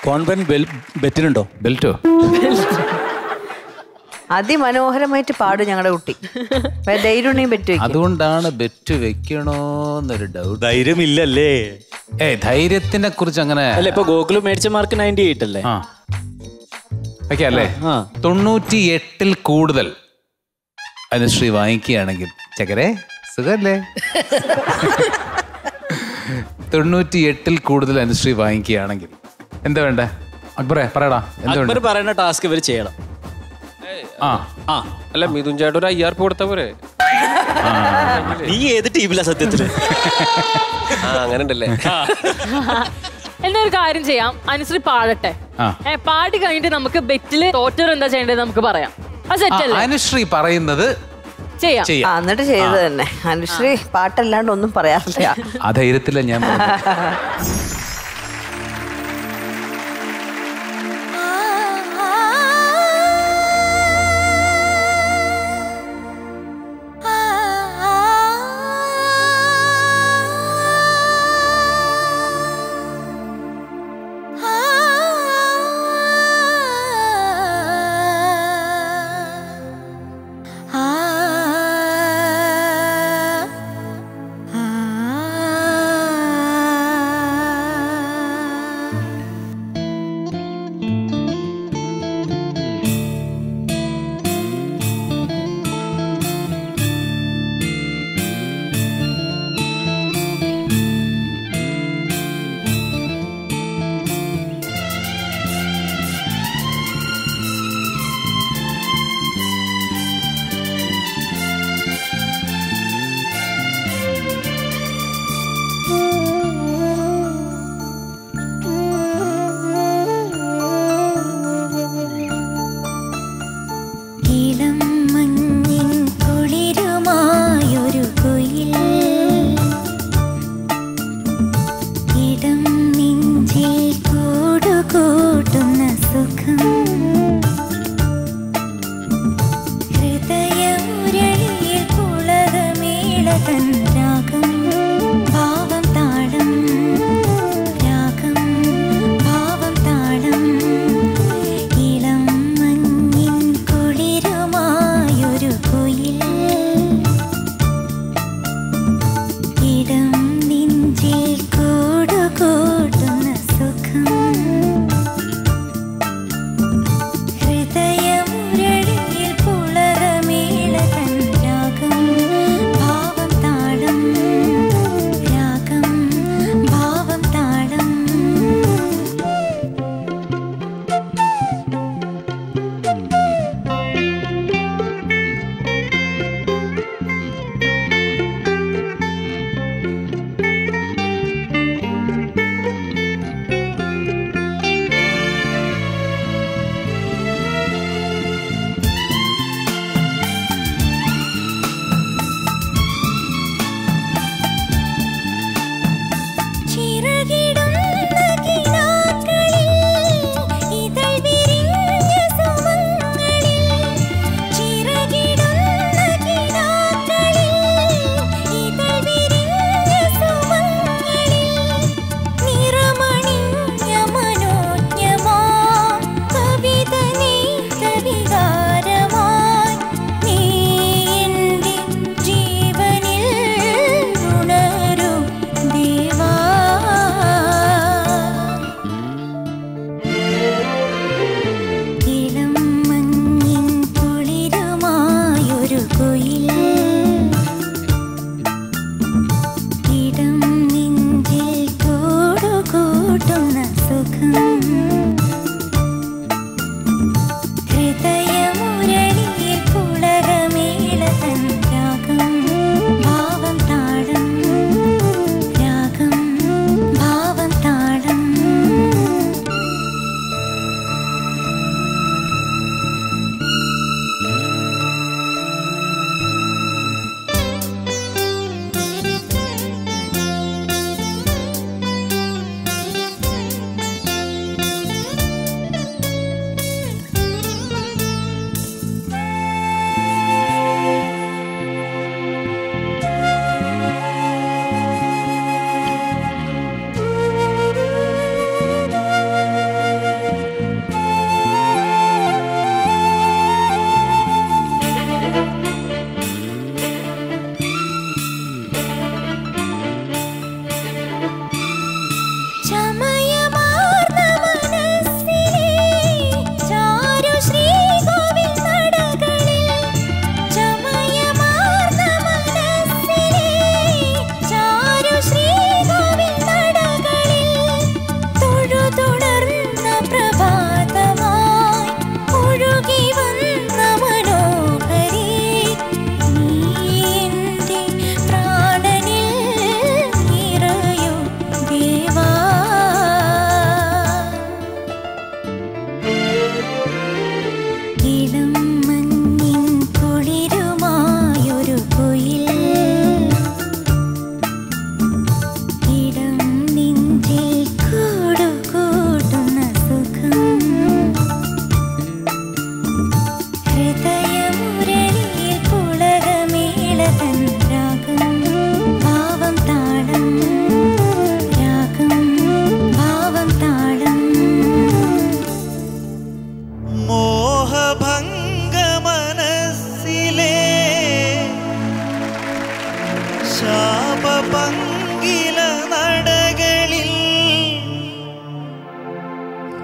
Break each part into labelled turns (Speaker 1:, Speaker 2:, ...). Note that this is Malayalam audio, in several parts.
Speaker 1: കോൺവെന്റ് ബെൽ ബെറ്റിനുണ്ടോ
Speaker 2: ബെൽറ്റോ
Speaker 3: അതിമനോഹരമായിട്ട് പാടും ഞങ്ങളുടെ കുട്ടി ധൈര്യം പറ്റി വെക്കും
Speaker 2: അതുകൊണ്ടാണ് ബെറ്റ് വെക്കണോന്നൊരു ഡൗട്ട്
Speaker 1: ധൈര്യമില്ലല്ലേ
Speaker 2: ഏ ധൈര്യത്തിനെ കുറിച്ച് അങ്ങനെ
Speaker 1: അല്ല ഇപ്പൊ ഗോകുല് മേടിച്ച മാർക്ക് നയൻറ്റി എയ്റ്റ് അല്ലേ
Speaker 2: ആ ഓക്കെ അല്ലേ
Speaker 1: ആ.
Speaker 2: തൊണ്ണൂറ്റി എട്ടിൽ കൂടുതൽ അനുശ്രീ വാങ്ങിക്കുകയാണെങ്കിൽ ചക്കരെ സുഖല്ലേ തൊണ്ണൂറ്റി എട്ടിൽ കൂടുതൽ അനുശ്രീ വാങ്ങിക്കുകയാണെങ്കിൽ എന്താ വേണ്ടേ അക്ബറെ പറയടാ എന്താ
Speaker 1: അക്ബർ
Speaker 2: വേണ്ടേ
Speaker 1: പറയുന്ന ടാസ്ക് ഇവർ ചെയ്യണം
Speaker 2: ആ
Speaker 1: ആ
Speaker 4: അല്ല മിഥുൻ ചേട്ടൻ ഒരു അയ്യായിരം രൂപ കൊടുത്ത പോരെ
Speaker 1: നീ ഏത് ടീമിലാ സത്യത്തില്
Speaker 4: ആ അങ്ങനെ ഉണ്ടല്ലേ
Speaker 5: എന്നാ ഒരു കാര്യം ചെയ്യാം അനുശ്രീ പാടട്ടെ
Speaker 2: ആ.
Speaker 5: ഏ, പാടി കഴിഞ്ഞിട്ട് നമുക്ക് ബെറ്റില് തോറ്റർ എന്താ ചെയ്യേണ്ടത് നമുക്ക് പറയാം അത്
Speaker 2: ആ,
Speaker 5: സെറ്റല്ലേ
Speaker 2: അനുശ്രീ പറയുന്നത്
Speaker 5: ചെയ്യാം
Speaker 2: ചെയ്യാം
Speaker 3: ആ എന്നിട്ട് ചെയ്തത് തന്നെ അനുശ്രീ പാട്ടല്ലാണ്ട് ഒന്നും പറയാറില്ല
Speaker 2: ആ ധൈര്യത്തില ഞാൻ പറഞ്ഞത്.
Speaker 6: ആ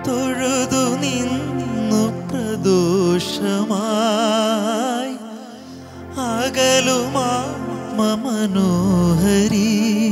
Speaker 6: തൊഴുതു നിന്നു പ്രദോഷമായി അകലുമാ മനോഹരീ